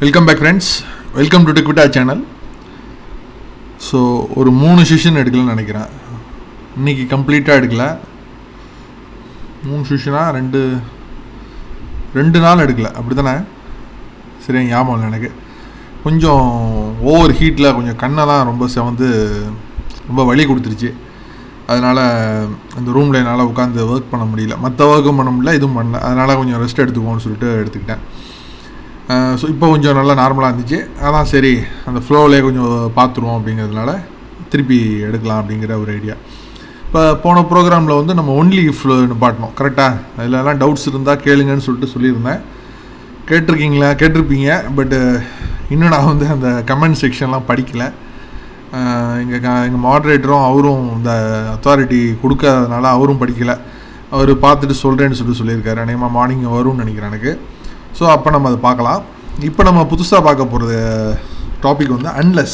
welcome back friends welcome to டிக்விட்டா channel so ஒரு மூணு செஷன் எடுக்கலன்னு நினைக்கிறேன் இன்னைக்கு கம்ப்ளீட்டாக எடுக்கல மூணு செஷனாக ரெண்டு ரெண்டு நாள் எடுக்கல அப்படி தானே சரியா ஞாபகம் இல்லை எனக்கு கொஞ்சம் ஓவர் ஹீட்டில் கொஞ்சம் கண்ணெல்லாம் ரொம்ப செவந்து ரொம்ப வலி கொடுத்துருச்சு அதனால் அந்த ரூமில் என்னால் உட்காந்து ஒர்க் பண்ண முடியல மற்ற ஒர்க்கும் பண்ண முடியல இதுவும் பண்ணல அதனால் கொஞ்சம் ரெஸ்ட் எடுத்துக்கோன்னு சொல்லிட்டு எடுத்துக்கிட்டேன் ஸோ இப்போ கொஞ்சம் நல்லா நார்மலாக இருந்துச்சு அதான் சரி அந்த ஃப்ளோவிலே கொஞ்சம் பார்த்துருவோம் அப்படிங்கிறதுனால திருப்பி எடுக்கலாம் அப்படிங்கிற ஒரு ஐடியா இப்போ போன ப்ரோக்ராமில் வந்து நம்ம ஒன்லி இஃப்னு பாட்டணும் கரெக்டாக அதிலலாம் டவுட்ஸ் இருந்தால் கேளுங்கன்னு சொல்லிட்டு சொல்லியிருந்தேன் கேட்டிருக்கீங்களா கேட்டிருப்பீங்க பட்டு இன்னும் நான் வந்து அந்த கமெண்ட் செக்ஷன்லாம் படிக்கலை எங்கள் க எங்கள் மாட்ரேட்டரும் அவரும் இந்த அத்தாரிட்டி கொடுக்காதனால அவரும் படிக்கலை அவர் பார்த்துட்டு சொல்கிறேன்னு சொல்லிட்டு சொல்லியிருக்காரு அநேகமாக மார்னிங் வரும்னு நினைக்கிறேன் எனக்கு ஸோ அப்போ நம்ம அதை பார்க்கலாம் இப்போ நம்ம புதுசாக பார்க்க போகிறது டாபிக் வந்து அன்லெஸ்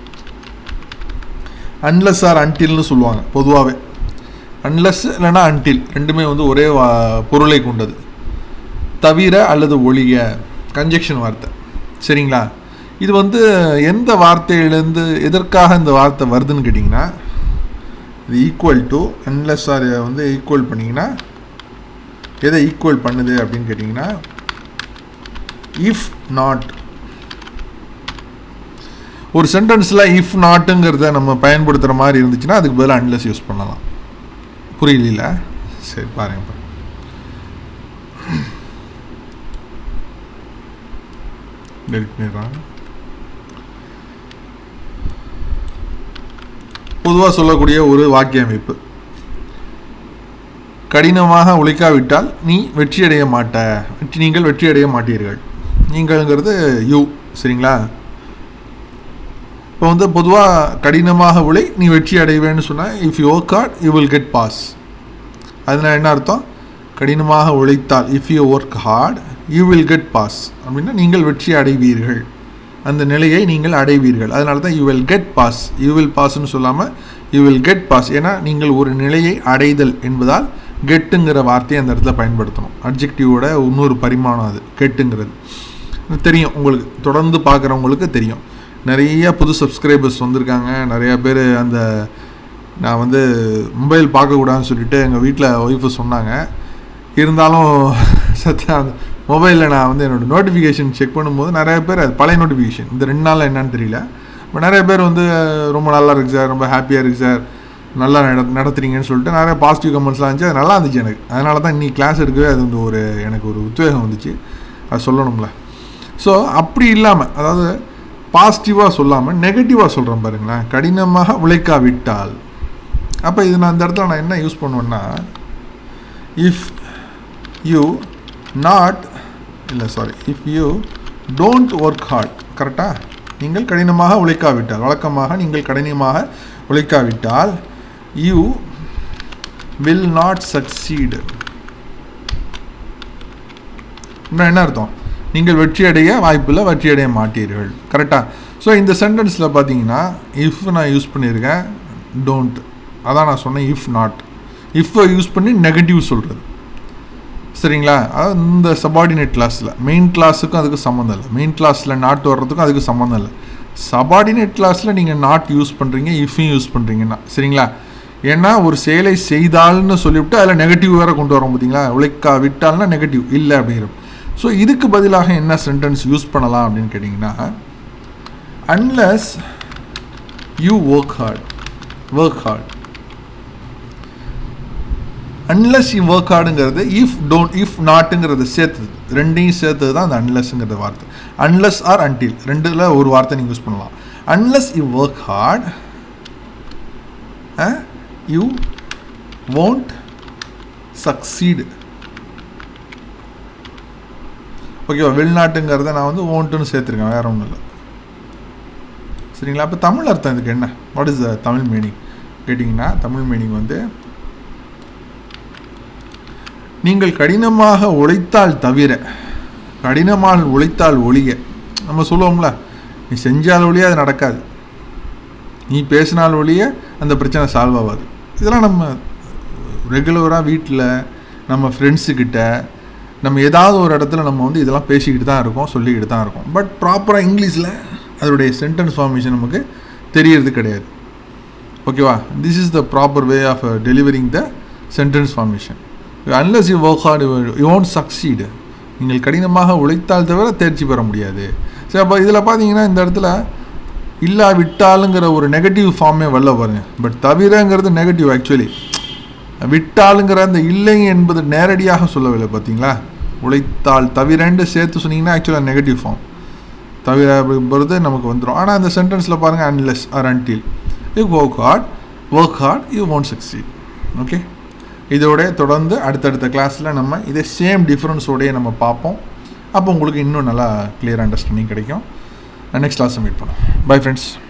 அன்லெஸ் ஆர் அன்டில்னு சொல்லுவாங்க பொதுவாகவே அன்லெஸ் இல்லைனா அன்டில் ரெண்டுமே வந்து ஒரே வா பொருளை கொண்டது தவிர அல்லது ஒழிய கன்ஜெக்ஷன் வார்த்தை சரிங்களா இது வந்து எந்த வார்த்தையிலேருந்து எதற்காக இந்த வார்த்தை வருதுன்னு கேட்டிங்கன்னா இது ஈக்குவல் டு அன்லெஸ் ஆர் வந்து ஈக்குவல் பண்ணிங்கன்னா எதை ஈக்குவல் பண்ணுது அப்படின்னு கேட்டிங்கன்னா இஃப் நாட் ஒரு சென்டென்ஸில் இஃப் நாட்டுங்கிறத நம்ம பயன்படுத்துகிற மாதிரி இருந்துச்சுன்னா அதுக்கு பதிலாக அன்லெஸ் யூஸ் பண்ணலாம் புரியல சரி பாருங்க டெலிட் பண்ணிடுறாங்க பொதுவாக சொல்லக்கூடிய ஒரு வாக்கிய அமைப்பு கடினமாக உழைக்காவிட்டால் நீ வெற்றியடைய மாட்ட வெற்றி நீங்கள் வெற்றியடைய மாட்டீர்கள் நீங்கள்ங்கிறது யூ சரிங்களா இப்போ வந்து பொதுவாக கடினமாக உழை நீ வெற்றி அடைவேன்னு சொன்னால் if you work hard you will get pass அதனால் என்ன அர்த்தம் கடினமாக உழைத்தால் if you work hard you will get pass அப்படின்னா நீங்கள் வெற்றி அடைவீர்கள் அந்த நிலையை நீங்கள் அடைவீர்கள் அதனால தான் you will get pass you will பாஸ்ன்னு சொல்லாமல் யூ வில் கெட் பாஸ் ஏன்னா நீங்கள் ஒரு நிலையை அடைதல் என்பதால் கெட்டுங்கிற வார்த்தையை அந்த இடத்துல பயன்படுத்தணும் அப்ஜெக்டிவோட இன்னொரு பரிமாணம் அது கெட்டுங்கிறது தெரியும் உங்களுக்கு தொடர்ந்து பார்க்குறவங்களுக்கு தெரியும் நிறைய புது சப்ஸ்கிரைபர்ஸ் வந்திருக்காங்க நிறையா பேர் அந்த நான் வந்து மொபைல் பார்க்கக்கூடாதுன்னு சொல்லிட்டு எங்கள் வீட்டில் ஒய்ஃபு சொன்னாங்க இருந்தாலும் சத்தியா அந்த மொபைலில் நான் வந்து என்னோடய நோட்டிஃபிகேஷன் செக் பண்ணும்போது நிறைய பேர் அது பழைய நோட்டிஃபிகேஷன் இந்த ரெண்டு நாளில் என்னன்னு தெரியல இப்போ நிறைய பேர் வந்து ரொம்ப நல்லா இருக்குது சார் ரொம்ப ஹாப்பியாக இருக்குது சார் நல்லா நட நடத்துறீங்கன்னு சொல்லிட்டு நிறைய பாசிட்டிவ் கமெண்ட்ஸ்லாம் இருந்துச்சு அது நல்லா இருந்துச்சு எனக்கு அதனால தான் இன்னைக்கு கிளாஸ் எடுக்கவே அது வந்து ஒரு எனக்கு ஒரு உத்வேகம் வந்துச்சு அது சொல்லணும்ல ஸோ அப்படி இல்லாமல் அதாவது பாசிட்டிவாக சொல்லாமல் நெகட்டிவாக சொல்கிறேன் பாருங்களேன் கடினமாக உழைக்காவிட்டால் அப்போ இது நான் இந்த இடத்துல நான் என்ன யூஸ் பண்ணுவேன்னா இஃப் யூ நாட் இல்லை sorry if you don't work hard கரெக்டாக நீங்கள் கடினமாக உழைக்காவிட்டால் வழக்கமாக நீங்கள் கடினமாக உழைக்காவிட்டால் யூ வில் நாட் சக்சீடு இன்னும் என்ன அர்த்தம் நீங்கள் வெற்றி அடைய வாய்ப்பில்லை வெற்றி அடைய மாட்டீர்கள் கரெக்டாக ஸோ இந்த சென்டென்ஸில் பார்த்தீங்கன்னா இஃப் நான் யூஸ் பண்ணியிருக்கேன் டோன்ட் அதான் நான் சொன்னேன் இஃப் நாட் இஃப்பை யூஸ் பண்ணி நெகட்டிவ் சொல்கிறது சரிங்களா அதாவது இந்த சபார்டினேட் கிளாஸில் மெயின் கிளாஸுக்கும் அதுக்கு சம்மந்தம் இல்லை மெயின் கிளாஸில் நாட் வர்றதுக்கும் அதுக்கு சம்மந்தம் இல்லை சபார்டினேட் கிளாஸில் நீங்கள் நாட் யூஸ் பண்ணுறீங்க இஃபையும் யூஸ் பண்ணுறீங்கன்னா சரிங்களா ஏன்னா ஒரு செயலை செய்தால்னு சொல்லிவிட்டு அதில் நெகட்டிவ் வேறு கொண்டு வரோம் பார்த்தீங்களா உழைக்கா விட்டால்னா நெகட்டிவ் இல்லை அப்படிங்கிற ஸோ இதுக்கு பதிலாக என்ன சென்டென்ஸ் யூஸ் பண்ணலாம் அப்படின்னு கேட்டிங்கன்னா unless you work hard work hard unless you work ஹார்டுங்கிறது இஃப் டோன்ட் இஃப் நாட்டுங்கிறது சேர்த்துது ரெண்டையும் சேர்த்தது தான் அந்த அன்லஸ்ங்கிற வார்த்தை அன்லஸ் ஆர் அன்டில் ரெண்டில் ஒரு வார்த்தை நீங்கள் யூஸ் பண்ணலாம் unless you work hard you won't succeed ஓகேவா வெளிநாட்டுங்கிறத நான் வந்து ஓன்ட்டுன்னு சேர்த்துருக்கேன் வேற ஒன்றும் இல்லை சரிங்களா அப்போ தமிழ் அர்த்தம் இதுக்கு என்ன what is the Tamil meaning கேட்டிங்கன்னா தமிழ் மீனிங் வந்து நீங்கள் கடினமாக உழைத்தால் தவிர கடினமாக உழைத்தால் ஒழிய நம்ம சொல்லுவோம்ல நீ செஞ்சால் ஒழிய அது நடக்காது நீ பேசினால் ஒழிய அந்த பிரச்சனை சால்வ் ஆகாது இதெல்லாம் நம்ம ரெகுலராக வீட்டில் நம்ம ஃப்ரெண்ட்ஸுக்கிட்ட நம்ம ஏதாவது ஒரு இடத்துல நம்ம வந்து இதெல்லாம் பேசிக்கிட்டு தான் இருக்கோம் சொல்லிக்கிட்டு தான் இருக்கோம் பட் ப்ராப்பராக இங்கிலீஷில் அதனுடைய சென்டென்ஸ் ஃபார்மேஷன் நமக்கு தெரியறது கிடையாது ஓகேவா this is the proper way of delivering the sentence formation unless you work hard you won't succeed நீங்கள் கடினமாக உழைத்தால் தவிர தேர்ச்சி பெற முடியாது சரி அப்போ இதில் பார்த்தீங்கன்னா இந்த இடத்துல இல்லா விட்டாலுங்கிற ஒரு நெகட்டிவ் ஃபார்மே வரல பாருங்க பட் தவிரங்கிறது நெகட்டிவ் ஆக்சுவலி விட்டாலுங்கிற அந்த இல்லை என்பது நேரடியாக சொல்லவில்லை பார்த்தீங்களா உழைத்தால் தவிரண்டு சேர்த்து சொன்னீங்கன்னா ஆக்சுவலாக நெகட்டிவ் ஃபார்ம் தவிர அப்படிங்கிறது நமக்கு வந்துடும் ஆனால் அந்த சென்டென்ஸில் பாருங்கள் unless or until you work hard work hard you won't succeed okay இதோட தொடர்ந்து அடுத்தடுத்த கிளாஸில் நம்ம இதே சேம் டிஃப்ரென்ஸோடய நம்ம பார்ப்போம் அப்போ உங்களுக்கு இன்னும் நல்லா கிளியர் அண்டர்ஸ்டாண்டிங் கிடைக்கும் நெக்ஸ்ட் கிளாஸை மீட் பண்ணோம் பை ஃப்ரெண்ட்ஸ்